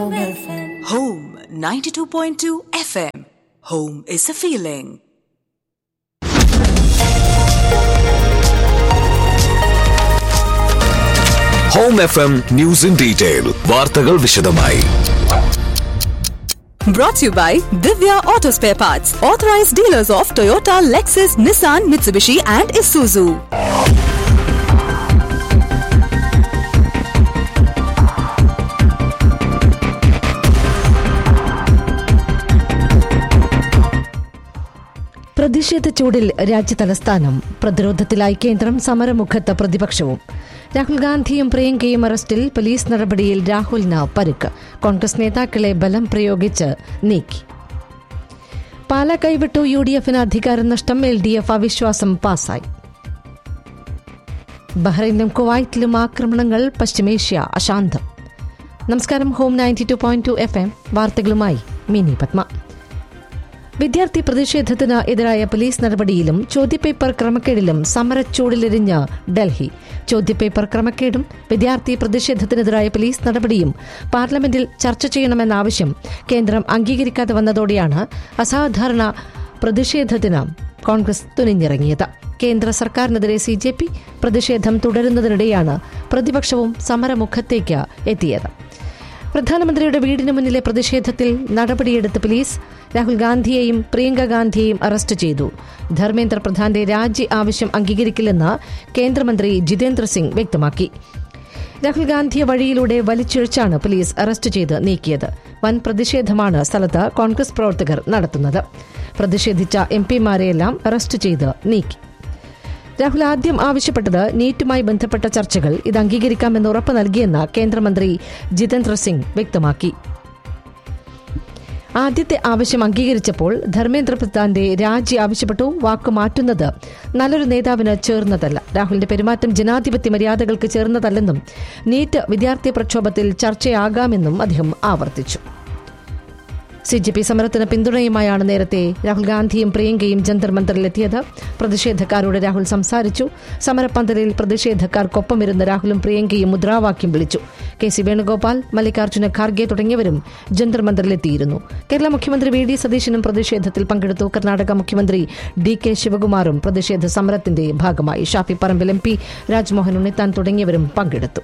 Home FM. Home 92.2 FM. Home is a feeling. Home F M news in detail വാർത്തകൾ വിശദമായി Brought to you by Divya Auto Spare Parts, authorized dealers of Toyota, Lexus, Nissan, Mitsubishi, and Isuzu. പ്രതിഷേധ ചൂടിൽ രാജ്യതലസ്ഥാനം പ്രതിരോധത്തിലായി കേന്ദ്രം സമരമുഖത്ത് പ്രതിപക്ഷവും രാഹുൽ ഗാന്ധിയും പ്രിയങ്കയും അറസ്റ്റിൽ police നടപടിയിൽ രാഹുലിന് പരുക്ക് കോൺഗ്രസ് നേതാക്കളെ ബലം പ്രയോഗിച്ച് നീക്കി പാല കൈവിട്ടു യു ഡി എഫിന് അധികാരം നഷ്ടം എൽ ഡി എഫ് അവിശ്വാസം പാസായി ബഹ്റൈനിലും കുവൈറ്റിലും ആക്രമണങ്ങൾ പശ്ചിമേഷ്യ അശാന്തം നമസ്കാരം home ninety two point two F M വാർത്തകളുമായി മിനി പത്മ വിദ്യാർത്ഥി പ്രതിഷേധത്തിന് എതിരായ പോലീസ് നടപടിയിലും ചോദ്യപേപ്പർ ക്രമക്കേടിലും സമരച്ചൂടിലെരിഞ്ഞ് ഡൽഹി ചോദ്യപേപ്പർ ക്രമക്കേടും വിദ്യാർത്ഥി പ്രതിഷേധത്തിനെതിരായ പോലീസ് നടപടിയും പാർലമെന്റിൽ ചർച്ച ചെയ്യണമെന്ന ആവശ്യം കേന്ദ്രം അംഗീകരിക്കാതെ വന്നതോടെയാണ് അസാധാരണ പ്രതിഷേധത്തിന് കോൺഗ്രസ് തുനിഞ്ഞിറങ്ങിയത് കേന്ദ്ര സർക്കാരിനെതിരെ സി ജെ പി പ്രതിഷേധം തുടരുന്നതിനിടെയാണ് പ്രതിപക്ഷവും സമരമുഖത്തേക്ക് എത്തിയത് പ്രധാനമന്ത്രിയുടെ വീടിന് മുന്നിലെ പ്രതിഷേധത്തിൽ നടപടിയെടുത്ത പോലീസ് രാഹുൽ ഗാന്ധിയെയും പ്രിയങ്ക ഗാന്ധിയെയും അറസ്റ്റ് ചെയ്തു ധർമ്മേന്ദ്ര പ്രധാന്റെ രാജി ആവശ്യം അംഗീകരിക്കില്ലെന്ന് കേന്ദ്രമന്ത്രി ജിതേന്ദ്ര സിംഗ് വ്യക്തമാക്കി രാഹുൽ ഗാന്ധിയെ വഴിയിലൂടെ വലിച്ചിഴച്ചാണ് പോലീസ് അറസ്റ്റ് ചെയ്ത് നീക്കിയത് വൻ പ്രതിഷേധമാണ് സ്ഥലത്ത് കോൺഗ്രസ് പ്രവർത്തകർ നടത്തുന്നത് പ്രതിഷേധിച്ച എം പിമാരെയെല്ലാം അറസ്റ്റ് ചെയ്ത് നീക്കി രാഹുൽ ആദ്യം ആവശ്യപ്പെട്ടത് നീറ്റുമായി ബന്ധപ്പെട്ട ചർച്ചകൾ ഇത് അംഗീകരിക്കാമെന്ന് ഉറപ്പ് നൽകിയെന്ന് കേന്ദ്രമന്ത്രി ജിതേന്ദ്ര സിംഗ് വ്യക്തമാക്കി ആദ്യത്തെ ആവശ്യം അംഗീകരിച്ചപ്പോൾ ധർമ്മേന്ദ്ര പ്രധാന്റെ രാജി ആവശ്യപ്പെട്ടു വാക്കു മാറ്റുന്നത് നല്ലൊരു നേതാവിന് ചേർന്നതല്ല രാഹുലിന്റെ പെരുമാറ്റം ജനാധിപത്യ മര്യാദകൾക്ക് ചേർന്നതല്ലെന്നും നീറ്റ് വിദ്യാർത്ഥി പ്രക്ഷോഭത്തിൽ ചർച്ചയാകാമെന്നും അദ്ദേഹം ആവർത്തിച്ചു സി ജെ പി സമരത്തിന് പിന്തുണയുമായാണ് നേരത്തെ രാഹുൽ ഗാന്ധിയും പ്രിയങ്കയും ജന്തർ മന്ദറിലെത്തിയത് പ്രതിഷേധക്കാരോട് രാഹുൽ സംസാരിച്ചു സമരപ്പന്തലിൽ പ്രതിഷേധക്കാർക്കൊപ്പമിരുന്ന് രാഹുലും പ്രിയങ്കയും മുദ്രാവാക്യം വിളിച്ചു കെ സി വേണുഗോപാൽ മല്ലികാർജ്ജുന ഖാർഗെ തുടങ്ങിയവരും ജന്തർ മന്ദറിലെത്തിയിരുന്നു കേരള മുഖ്യമന്ത്രി വി ഡി സതീശനും പ്രതിഷേധത്തിൽ പങ്കെടുത്തു കർണാടക മുഖ്യമന്ത്രി ഡി കെ ശിവകുമാറും പ്രതിഷേധ സമരത്തിന്റെ ഭാഗമായി ഷാഫി പറമ്പിൽ എം പി രാജ്മോഹൻ ഉണ്ണിത്താൻ തുടങ്ങിയവരും പങ്കെടുത്തു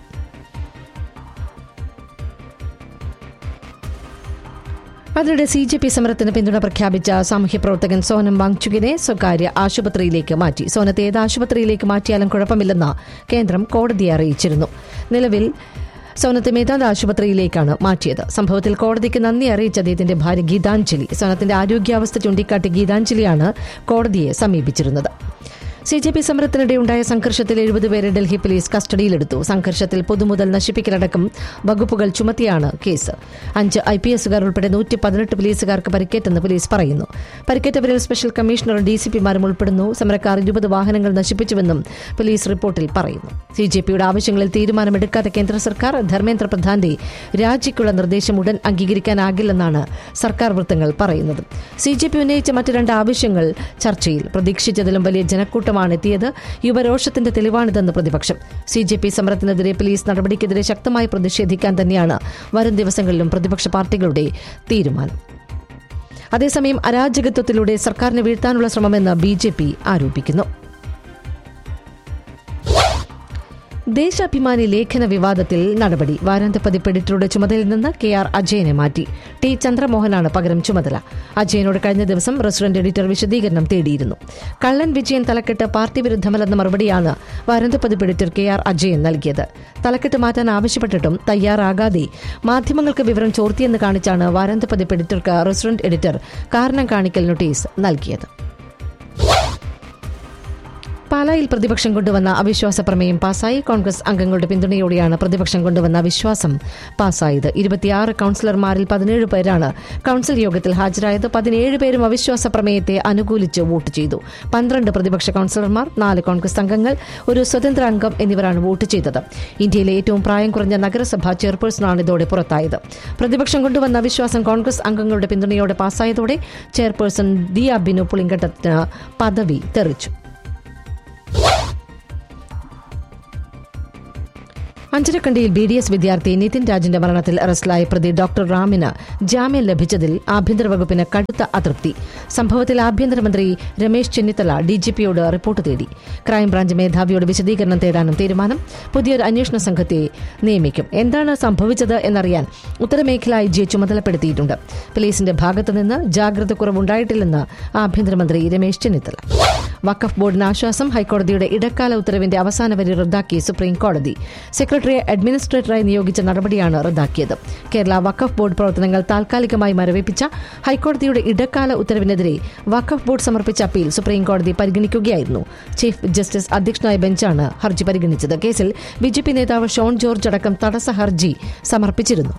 അതിനിടെ സി ജെ പി സമരത്തിന് പിന്തുണ പ്രഖ്യാപിച്ച സാമൂഹ്യ പ്രവർത്തകൻ സോനം വാങ്ചുകിനെ സ്വകാര്യ ആശുപത്രിയിലേക്ക് മാറ്റി സോനത്തെ ഏത് ആശുപത്രിയിലേക്ക് മാറ്റിയാലും കുഴപ്പമില്ലെന്ന് കേന്ദ്രം കോടതിയെ അറിയിച്ചിരുന്നു നിലവിൽ സോനത്തെ മേധാന്ത ആശുപത്രിയിലേക്കാണ് മാറ്റിയത് സംഭവത്തിൽ കോടതിക്ക് നന്ദി അറിയിച്ച അദ്ദേഹത്തിന്റെ ഭാര്യ ഗീതാഞ്ജലി സോനത്തിന്റെ ആരോഗ്യാവസ്ഥ ചൂണ്ടിക്കാട്ടി ഗീതാഞ്ജലിയാണ് കോടതിയെ സമീപിച്ചിരുന്നത് സി ജെ പി സമരത്തിനിടെയുണ്ടായ സംഘർഷത്തിൽ എഴുപത് പേരെ ഡൽഹി പോലീസ് കസ്റ്റഡിയിലെടുത്തു സംഘർഷത്തിൽ പൊതുമുതൽ നശിപ്പിക്കലടക്കം വകുപ്പുകൾ ചുമത്തിയാണ് കേസ് അഞ്ച് ഐ പി എസുകാർ ഉൾപ്പെടെ നൂറ്റി പതിനെട്ട് പോലീസുകാർക്ക് പരിക്കേറ്റെന്ന് പോലീസ് പറയുന്നു പരിക്കേറ്റവരിൽ സ്പെഷ്യൽ കമ്മീഷണറും ഡി സി പിമാരും ഉൾപ്പെടുന്നു സമരക്കാർ ഇരുപത് വാഹനങ്ങൾ നശിപ്പിച്ചുവെന്നും പോലീസ് റിപ്പോർട്ടിൽ പറയുന്നു സി ജെ പിയുടെ ആവശ്യങ്ങളിൽ തീരുമാനമെടുക്കാത്ത കേന്ദ്ര സർക്കാർ ധർമ്മേന്ദ്ര പ്രധാന്റെ രാജിക്കുള്ള നിർദ്ദേശം ഉടൻ അംഗീകരിക്കാനാകില്ലെന്നാണ് സർക്കാർ വൃത്തങ്ങൾ പറയുന്നത് സി ജെ പി ഉന്നയിച്ച മറ്റ് രണ്ട് ആവശ്യങ്ങൾ ചർച്ചയിൽ പ്രതീക്ഷിച്ചതിലും വലിയ ജനക്കൂട്ടമാണ് എത്തിയത് യുവരോഷത്തിന്റെ തെളിവാണിതെന്ന് പ്രതിപക്ഷം സി ജെ പി സമരത്തിനെതിരെ പോലീസ് നടപടിക്കെതിരെ ശക്തമായി പ്രതിഷേധിക്കാൻ തന്നെയാണ് വരും ദിവസങ്ങളിലും പ്രതിപക്ഷ പാർട്ടികളുടെ തീരുമാനം അതേസമയം അരാജകത്വത്തിലൂടെ സർക്കാരിനെ വീഴ്ത്താനുള്ള ശ്രമമെന്ന് ബി ജെ പി ആരോപിക്കുന്നു ദേശാഭിമാനി ലേഖന വിവാദത്തിൽ നടപടി വാരാന്ത്യ പതിപ്പ് എഡിറ്ററുടെ ചുമതലയിൽ നിന്ന് കെ ആർ അജയനെ മാറ്റി ടി ചന്ദ്രമോഹനാണ് പകരം ചുമതല അജയനോട് കഴിഞ്ഞ ദിവസം റെസിഡന്റ് എഡിറ്റർ വിശദീകരണം തേടിയിരുന്നു കള്ളൻ വിജയൻ തലക്കെട്ട് പാർട്ടി വിരുദ്ധമല്ലെന്ന മറുപടിയാണ് വാരാന്ത്യ പതിപ്പ് എഡിറ്റർ കെ ആർ അജയൻ നൽകിയത് തലക്കെട്ട് മാറ്റാൻ ആവശ്യപ്പെട്ടിട്ടും തയ്യാറാകാതെ മാധ്യമങ്ങൾക്ക് വിവരം ചോർത്തിയെന്ന് കാണിച്ചാണ് വാരാന്ത്യ പതിപ്പ് എഡിറ്റർക്ക് റെസിഡന്റ് എഡിറ്റർ കാരണം കാണിക്കൽ നോട്ടീസ് നൽകിയത് പാലായിൽ പ്രതിപക്ഷം കൊണ്ടുവന്ന അവിശ്വാസ പ്രമേയം പാസായി കോൺഗ്രസ് അംഗങ്ങളുടെ പിന്തുണയോടെയാണ് പ്രതിപക്ഷം കൊണ്ടുവന്ന അവിശ്വാസം പാസായത് ഇരുപത്തിയാറ് കൌൺസിലർമാരിൽ പതിനേഴ് പേരാണ് കൌൺസിൽ യോഗത്തിൽ ഹാജരായത് പതിനേഴ് പേരും അവിശ്വാസ പ്രമേയത്തെ അനുകൂലിച്ച് വോട്ട് ചെയ്തു പന്ത്രണ്ട് പ്രതിപക്ഷ കൌൺസിലർമാർ നാല് കോൺഗ്രസ് അംഗങ്ങൾ ഒരു സ്വതന്ത്ര അംഗം എന്നിവരാണ് വോട്ട് ചെയ്തത് ഇന്ത്യയിലെ ഏറ്റവും പ്രായം കുറഞ്ഞ നഗരസഭാ ചെയർപേഴ്സണാണ് ഇതോടെ പുറത്തായത് പ്രതിപക്ഷം കൊണ്ടുവന്ന അവിശ്വാസം കോൺഗ്രസ് അംഗങ്ങളുടെ പിന്തുണയോടെ പാസായതോടെ ചെയർപേഴ്സൺ ദിയ ബിനു പുളിങ്കട്ടത്തിന് പദവി തെറിച്ചു അഞ്ചരക്കണ്ടിയിൽ ബി ഡി എസ് വിദ്യാർത്ഥി നിതിൻ രാജിന്റെ മരണത്തിൽ അറസ്റ്റിലായ പ്രതി ഡോക്ടർ റാമിന് ജാമ്യം ലഭിച്ചതിൽ ആഭ്യന്തര വകുപ്പിന് കടുത്ത അതൃപ്തി സംഭവത്തിൽ ആഭ്യന്തരമന്ത്രി രമേശ് ചെന്നിത്തല ഡിജിപിയോട് റിപ്പോർട്ട് തേടി ക്രൈംബ്രാഞ്ച് മേധാവിയോട് വിശദീകരണം തേടാനും തീരുമാനം പുതിയൊരു അന്വേഷണ സംഘത്തെ നിയമിക്കും എന്താണ് സംഭവിച്ചത് എന്നറിയാൻ ഉത്തരമേഖല ഐ ജിയെ ചുമതലപ്പെടുത്തിയിട്ടുണ്ട് പോലീസിന്റെ ഭാഗത്തുനിന്ന് ജാഗ്രത കുറവുണ്ടായിട്ടില്ലെന്ന് ആഭ്യന്തരമന്ത്രി രമേശ് ചെന്നിത്തല വഖഫ് ബോർഡിന് ആശ്വാസം ഹൈക്കോടതിയുടെ ഇടക്കാല ഉത്തരവിന്റെ അവസാന വരി റദ്ദാക്കി സുപ്രീം കോടതി സെക്രട്ടറിയെ അഡ്മിനിസ്ട്രേറ്ററായി നിയോഗിച്ച നടപടിയാണ് റദ്ദാക്കിയത് കേരള വഖഫ് ബോർഡ് പ്രവർത്തനങ്ങൾ താൽക്കാലികമായി മരവിപ്പിച്ച ഹൈക്കോടതിയുടെ ഇടക്കാല ഉത്തരവിനെതിരെ വഖഫ് ബോർഡ് സമർപ്പിച്ച അപ്പീൽ സുപ്രീം കോടതി പരിഗണിക്കുകയായിരുന്നു ചീഫ് ജസ്റ്റിസ് അധ്യക്ഷനായ ബെഞ്ചാണ് ഹർജി പരിഗണിച്ചത് കേസിൽ ബിജെപി നേതാവ് ഷോൺ ജോർജ് അടക്കം തടസ്സ ഹർജി സമർപ്പിച്ചിരുന്നു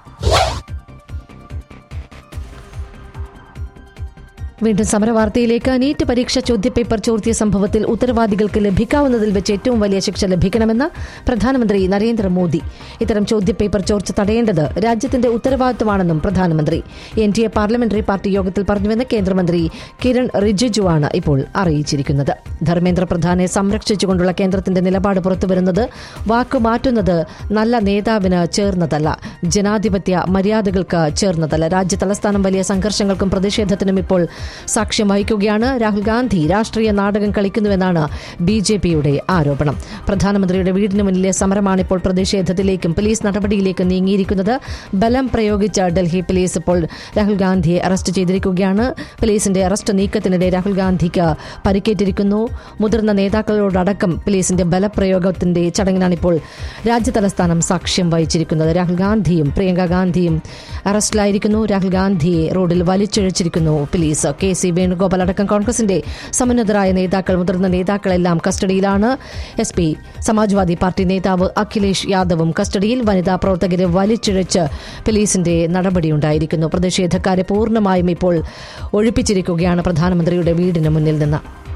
വീണ്ടും സമരവാർത്തയിലേക്ക് നീറ്റ് പരീക്ഷ ചോദ്യപേപ്പർ ചോർത്തിയ സംഭവത്തിൽ ഉത്തരവാദികൾക്ക് ലഭിക്കാവുന്നതിൽ വെച്ച് ഏറ്റവും വലിയ ശിക്ഷ ലഭിക്കണമെന്ന് പ്രധാനമന്ത്രി നരേന്ദ്രമോദി ഇത്തരം ചോദ്യപേപ്പർ ചോർച്ച തടയേണ്ടത് രാജ്യത്തിന്റെ ഉത്തരവാദിത്തമാണെന്നും പ്രധാനമന്ത്രി N D A parliamentary party യോഗത്തിൽ പറഞ്ഞുവെന്ന് കേന്ദ്രമന്ത്രി കിരൺ റിജിജുവാണ് ഇപ്പോൾ അറിയിച്ചിരിക്കുന്നത് ധർമ്മേന്ദ്ര പ്രധാനെ സംരക്ഷിച്ചുകൊണ്ടുള്ള കേന്ദ്രത്തിന്റെ നിലപാട് പുറത്തുവരുന്നത് വാക്കുമാറ്റുന്നത് നല്ല നേതാവിന് ചേർന്നതല്ല ജനാധിപത്യ മര്യാദകൾക്ക് ചേർന്നതല്ല രാജ്യ തലസ്ഥാനം വലിയ സംഘർഷങ്ങൾക്കും പ്രതിഷേധത്തിനും ഇപ്പോൾ സാക്ഷ്യം വഹിക്കുകയാണ് രാഹുൽ ഗാന്ധി രാഷ്ട്രീയ നാടകം കളിക്കുന്നുവെന്നാണ് ബി ജെ പിയുടെ ആരോപണം പ്രധാനമന്ത്രിയുടെ വീടിന് മുന്നിലെ സമരമാണ് ഇപ്പോൾ പ്രതിഷേധത്തിലേക്കും പോലീസ് നടപടിയിലേക്കും നീങ്ങിയിരിക്കുന്നത് ബലം പ്രയോഗിച്ച ഡൽഹി പോലീസ് ഇപ്പോൾ രാഹുൽ ഗാന്ധിയെ അറസ്റ്റ് ചെയ്തിരിക്കുകയാണ് പോലീസിന്റെ അറസ്റ്റ് നീക്കത്തിനിടെ രാഹുൽ ഗാന്ധിക്ക് പരിക്കേറ്റിരിക്കുന്നു മുതിർന്ന നേതാക്കളോടടക്കം പോലീസിന്റെ ബലപ്രയോഗത്തിന്റെ ചടങ്ങിനാണ് ഇപ്പോൾ രാജ്യതലസ്ഥാനം സാക്ഷ്യം വഹിച്ചിരിക്കുന്നത് രാഹുൽ ഗാന്ധിയും പ്രിയങ്ക ഗാന്ധിയും അറസ്റ്റിലായിരിക്കുന്നു രാഹുൽ ഗാന്ധിയെ റോഡിൽ വലിച്ചിഴച്ചിരിക്കുന്നു പോലീസ് കെ സി വേണുഗോപാൽ അടക്കം കോൺഗ്രസിന്റെ സമുന്നതരായ നേതാക്കൾ മുതിർന്ന നേതാക്കളെല്ലാം കസ്റ്റഡിയിലാണ് എസ് പി സമാജ്വാദി പാർട്ടി നേതാവ് അഖിലേഷ് യാദവും കസ്റ്റഡിയിൽ വനിതാ പ്രവർത്തകരെ വലിച്ചിഴച്ച് പോലീസിന്റെ നടപടിയുണ്ടായിരിക്കുന്നു പ്രതിഷേധക്കാരെ പൂർണ്ണമായും ഇപ്പോൾ ഒഴിപ്പിച്ചിരിക്കുകയാണ് പ്രധാനമന്ത്രിയുടെ വീടിന് മുന്നിൽ നിന്ന്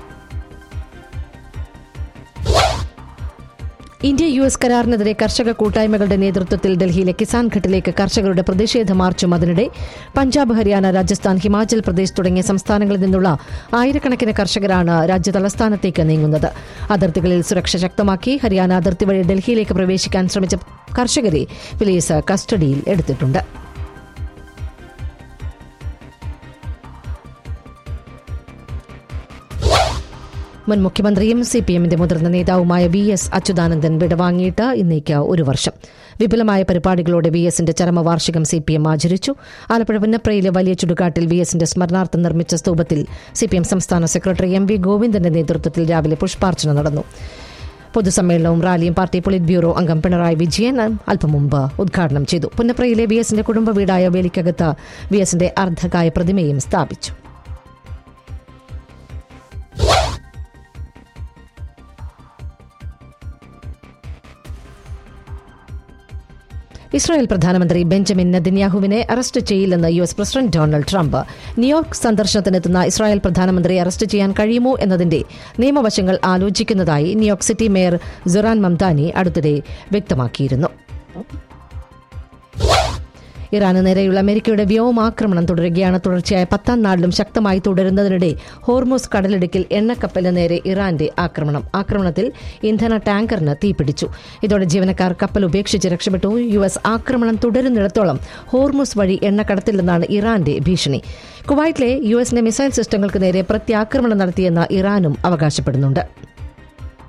ഇന്ത്യ യു എസ് കരാറിനെതിരെ കർഷക കൂട്ടായ്മകളുടെ നേതൃത്വത്തിൽ ഡൽഹിയിലെ കിസാൻ ഘട്ടിലേക്ക് കർഷകരുടെ പ്രതിഷേധ മാർച്ചും അതിനിടെ പഞ്ചാബ് ഹരിയാന രാജസ്ഥാൻ ഹിമാചൽ പ്രദേശ് തുടങ്ങിയ സംസ്ഥാനങ്ങളിൽ നിന്നുള്ള ആയിരക്കണക്കിന് കർഷകരാണ് രാജ്യ തലസ്ഥാനത്തേക്ക് നീങ്ങുന്നത് അതിർത്തികളിൽ സുരക്ഷ ശക്തമാക്കി ഹരിയാന അതിർത്തി വഴി ഡൽഹിയിലേക്ക് പ്രവേശിക്കാൻ ശ്രമിച്ച കർഷകരെ പോലീസ് കസ്റ്റഡിയിൽ എടുത്തിട്ടുണ്ട് മുൻ മുഖ്യമന്ത്രിയും സി പി എമ്മിന്റെ മുതിർന്ന നേതാവുമായ വി എസ് അച്യുതാനന്ദൻ വിടവാങ്ങിയിട്ട് ഇന്നേക്ക് ഒരു വർഷം വിപുലമായ പരിപാടികളോടെ വി എസിന്റെ ചരമവാർഷികം സി പി എം ആചരിച്ചു ആലപ്പുഴ പുന്നപ്രയിലെ വലിയ ചുടുകാട്ടിൽ വി എസിന്റെ സ്മരണാർത്ഥം നിർമ്മിച്ച സ്തൂപത്തിൽ സി പി എം സംസ്ഥാന സെക്രട്ടറി എം വി ഗോവിന്ദന്റെ നേതൃത്വത്തിൽ രാവിലെ പുഷ്പാർച്ചന നടന്നു പൊതുസമ്മേളനവും റാലിയും പാർട്ടി പൊളിറ്റ് ബ്യൂറോ അംഗം പിണറായി വിജയൻ അല്പം മുമ്പ് ഉദ്ഘാടനം ചെയ്തു പുന്നപ്രയിലെ വി എസിന്റെ കുടുംബ വീടായ വേലിക്കകത്ത് വി എസിന്റെ അർദ്ധകായ പ്രതിമയും സ്ഥാപിച്ചു ഇസ്രായേൽ പ്രധാനമന്ത്രി ബെഞ്ചമിൻ നെതന്യാഹുവിനെ അറസ്റ്റ് ചെയ്യില്ലെന്ന് U S president Donald Trump New York സന്ദർശനത്തിനെത്തുന്ന ഇസ്രായേൽ പ്രധാനമന്ത്രിയെ അറസ്റ്റ് ചെയ്യാൻ കഴിയുമോ എന്നതിന്റെ നിയമവശങ്ങൾ ആലോചിക്കുന്നതായി New York city mayor Zohran Mamdani അടുത്തിടെ വ്യക്തമാക്കിയിരുന്നു ഇറാന് നേരെയുള്ള അമേരിക്കയുടെ വ്യോമാക്രമണം തുടരുകയാണ് തുടർച്ചയായ പത്താം നാളിലും ശക്തമായി തുടരുന്നതിനിടെ ഹോർമോസ് കടലിടുക്കിൽ എണ്ണക്കപ്പലിന് നേരെ ഇറാന്റെ ആക്രമണം ആക്രമണത്തിൽ ഇന്ധന ടാങ്കറിന് തീപിടിച്ചു ഇതോടെ ജീവനക്കാർ കപ്പൽ ഉപേക്ഷിച്ച് രക്ഷപ്പെട്ടു യു എസ് ആക്രമണം തുടരുന്നിടത്തോളം ഹോർമോസ് വഴി എണ്ണ കടത്തില്ലെന്നാണ് ഇറാന്റെ ഭീഷണി കുവൈറ്റിലെ യു എസിന്റെ മിസൈൽ സിസ്റ്റങ്ങൾക്ക് നേരെ പ്രത്യാക്രമണം നടത്തിയെന്ന് ഇറാനും അവകാശപ്പെടുന്നുണ്ട്